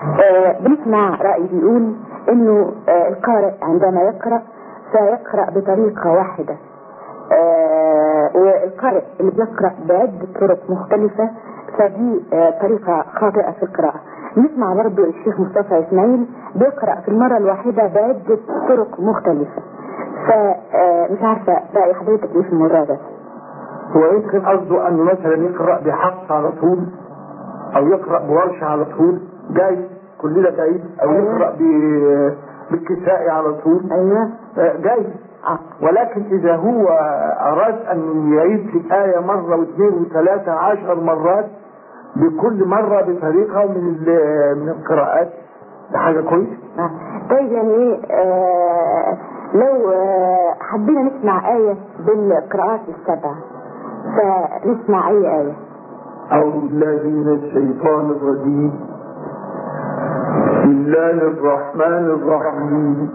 آه بنسمع رأي بيقول انه آه القارئ عندما يقرأ سيقرأ بطريقة واحدة آه والقارئ اللي بيقرأ بعدة طرق مختلفة فدي آه طريقة خاطئة في القراءة نسمع برضو الشيخ مصطفى اسماعيل بيقرأ في المرة الواحدة بعدة طرق مختلفة فمش عارفة رأي حضرتك ايه في الموضوع ده هو يمكن قصده انه مثلا يقرا بحفص على طول او يقرا بورش على طول جاي كل ده جاي او أيوة. يقرا ب- بالكسائي على طول ايوه آه، جاي اه ولكن اذا هو اراد ان يعيد في الايه مره واثنين وثلاثه عشر مرات بكل مره بطريقه من ال- من القراءات ده حاجه كويسه آه. طيب يعني ايه آه لو آه حبينا نسمع آية بالقراءات السبع فنسمع أي آية أعوذ بالله من الشيطان الرجيم بسم الله الرحمن الرحيم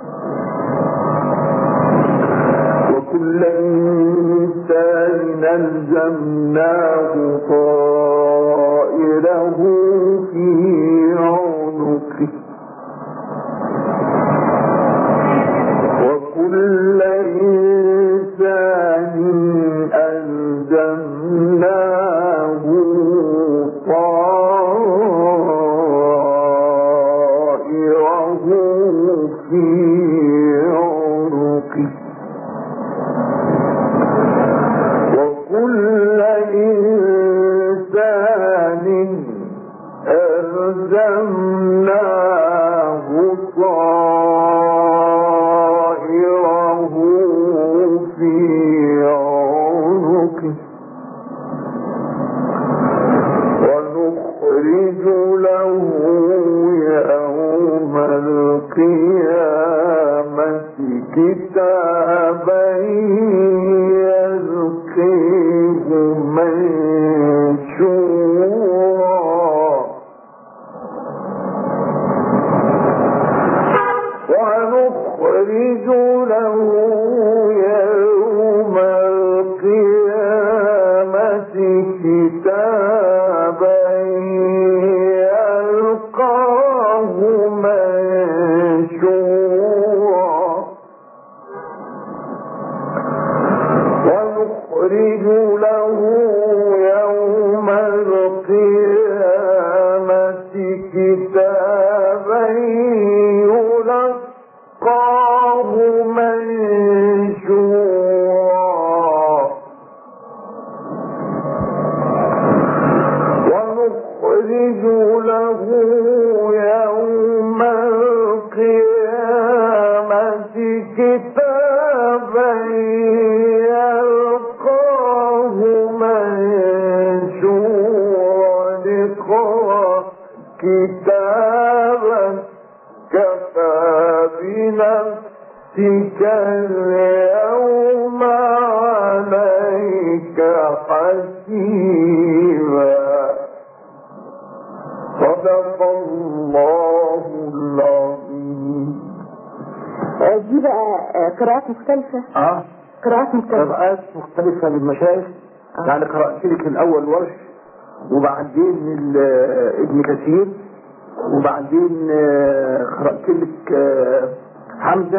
وكل إنسان ألزمناه طائره في عنقه وكل إنسان ألزمناه طائره في عنقه وكل إنسان ألزمناه طائره في عنقه ونخرج له يوم القيامة كتابا يلقيه منشورا ونخرج له يوم القيامة كتابا يلقاه منشورا ونخرج له يوم القيامة كتابا يلقاه منشورا ونخرج له يوم القيامة كتابا يلقاه منشورا اقرأ كتابا كفى بنفسك اليوم عليك حسيبا صدق الله العظيم آه دي بقى آه قراءات مختلفة اه قراءات مختلفة قراءات مختلفة للمشايخ آه. يعني قرأت لك الأول ورش وبعدين ال- ابن كثير وبعدين آه، قرأت لك آه، حمزة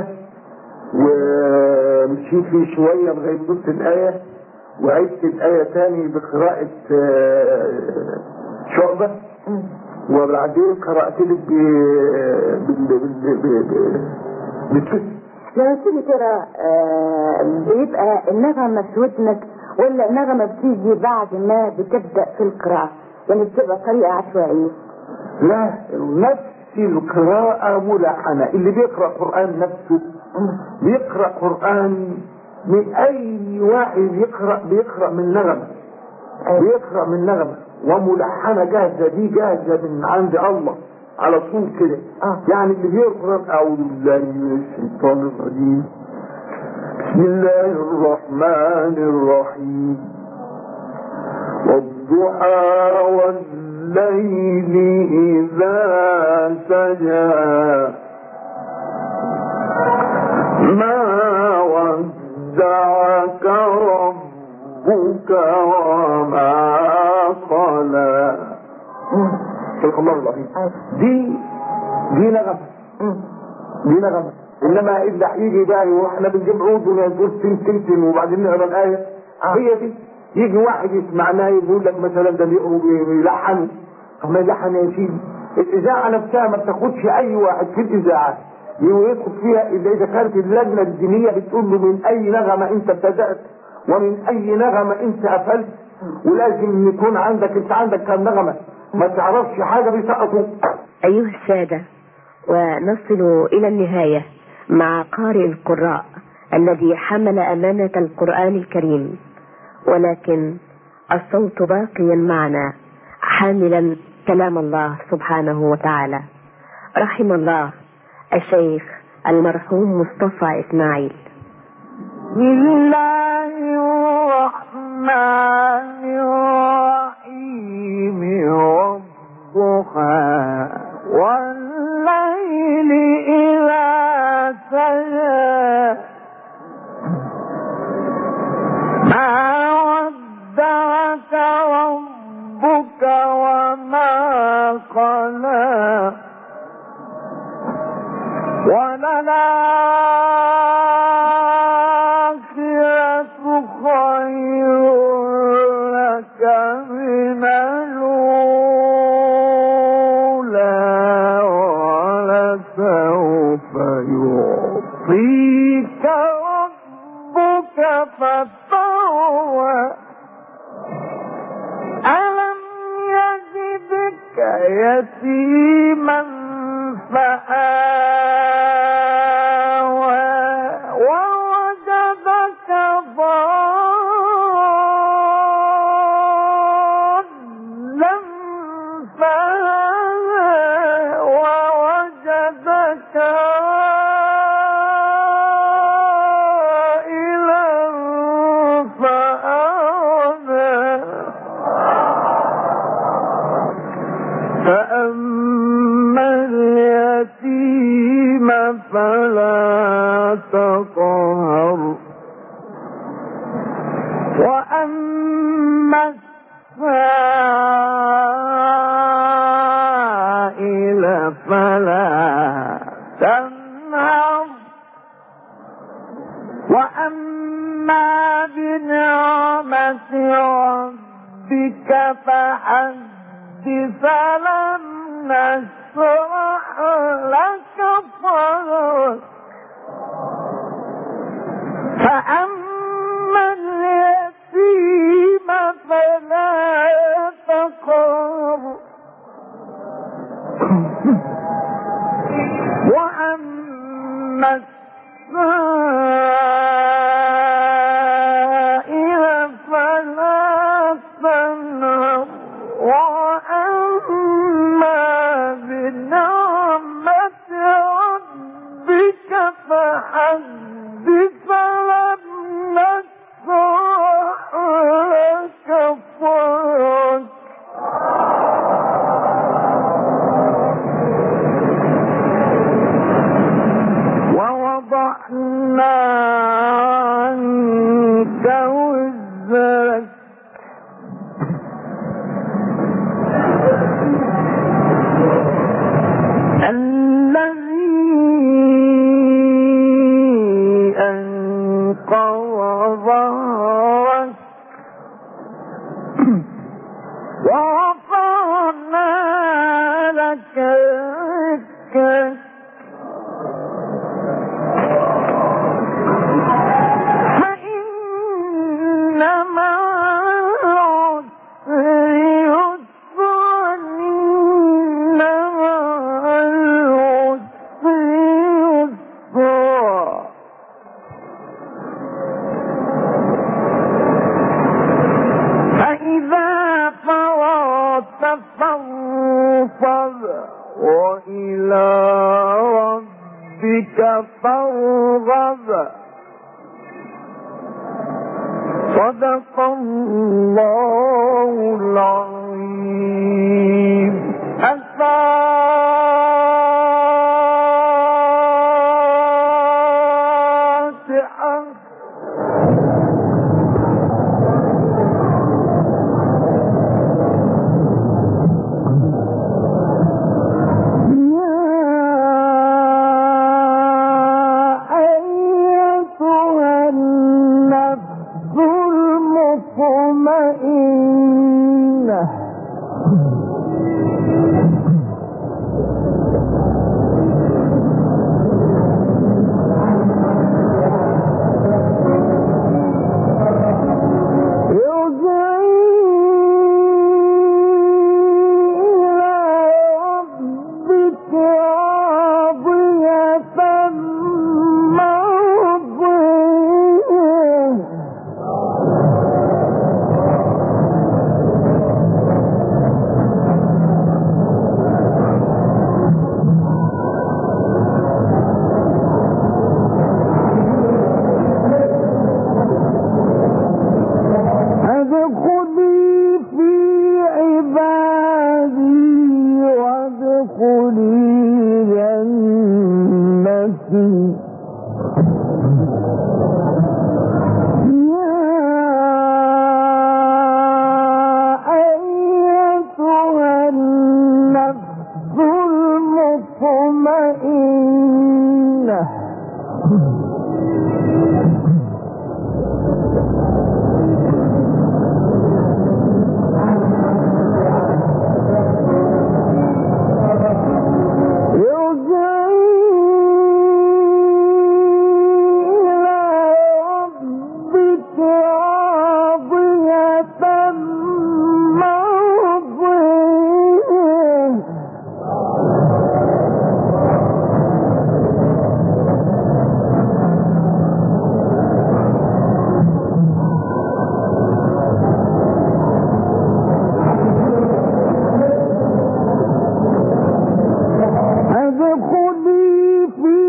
ومشيت فيه شوية لغاية نص الآية وعدت الآية تاني بقراءة آه، شعبة مم. وبعدين قرأت لك ب- بال- بال- بال- بال- بالكسر لما تيجي ترى آه بيبقى النغمة في ودنك ولا النغمة بتيجي بعد ما بتبدأ في القراءة يعني بتبقى طريقة عشوائية لا نفس القراءة ملحنة اللي بيقرأ قرآن نفسه بيقرأ قرآن من أي واحد يقرأ بيقرأ من نغمة بيقرأ من نغمة وملحنة جاهزة دي جاهزة من عند الله على طول كده آه. يعني اللي بيقرأ أعوذ بالله من الشيطان الرجيم بسم الله الرحمن الرحيم والضحى والليل إذا سجى ما ودعك ربك وما قلى صدق الله العظيم دي دي نغمة دي نغمة انما اللي هيجي بقى واحنا بنجيب عود ونقول تن تن تن وبعدين نقرا الايه هي دي يجي واحد يسمعنا يقول لك مثلا ده بيقروا بيلحنوا طب ما يلحن يا سيدي الاذاعه نفسها ما بتاخدش اي واحد في الاذاعه يدخل فيها الا اذا كانت اللجنه الدينيه بتقول له من اي نغمه انت ابتدات ومن اي نغمه انت قفلت ولازم يكون عندك انت عندك كام نغمه ما تعرفش حاجه بيسقطوا أيها السادة ونصل إلى النهاية مع قارئ القراء الذي حمل أمانة القرآن الكريم ولكن الصوت باقيا معنا حاملا كلام الله سبحانه وتعالى رحم الله الشيخ المرحوم مصطفى إسماعيل بسم الله الرحمن الرحيم والضحى والليل إذا سجى ما ودعك ربك وما قلى وللآخرة خير لك من الأولى ولسوف يعطيك ربك فتروى ألم يجدك يتيما فآوى ووجدك ضالا فهدى ووجدك عائلا فأغنى فأما اليتيم فلا تقهر وأما السائل فلا تنهر وأما بنعمة ربك فحدث لم نشرح لك صدرك فأما اليتيم فلا تقهر وأما السائل فلا تنهر وأما بنعمة ربك فحدث لم نشرح لك صدرك ووضعنا عنك وزرك الذي أنقض ظهرك ورفعنا لك ذكرك فإن مع العسر يسرا إن مع العسر يسرا فإذا فرغت فانصب وإلى ربك فارغب صدق الله العظيم الفاتحة جنتي يا أيتها النفس المطمئنة ارجعي إلى ربك راضية مرضية ادخلي في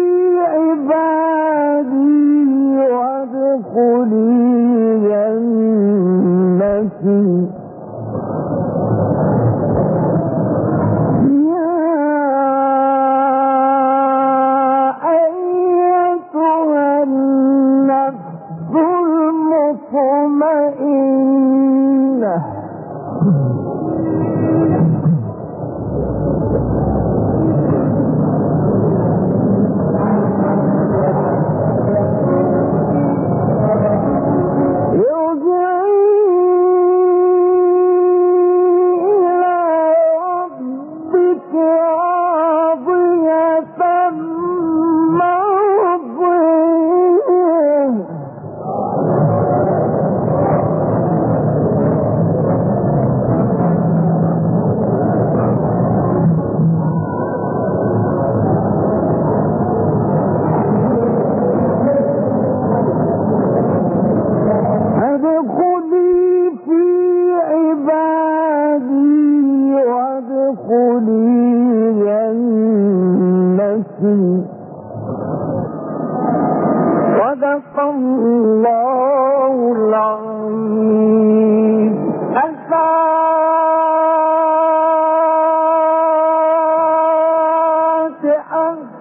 عبادي وادخلي جنتي يا أيتها النفس المطمئنة ارجعي إلى ربك راضية مرضية ادخلي في عبادي وادخلي جنتي صدق الله العظيم الفاتحة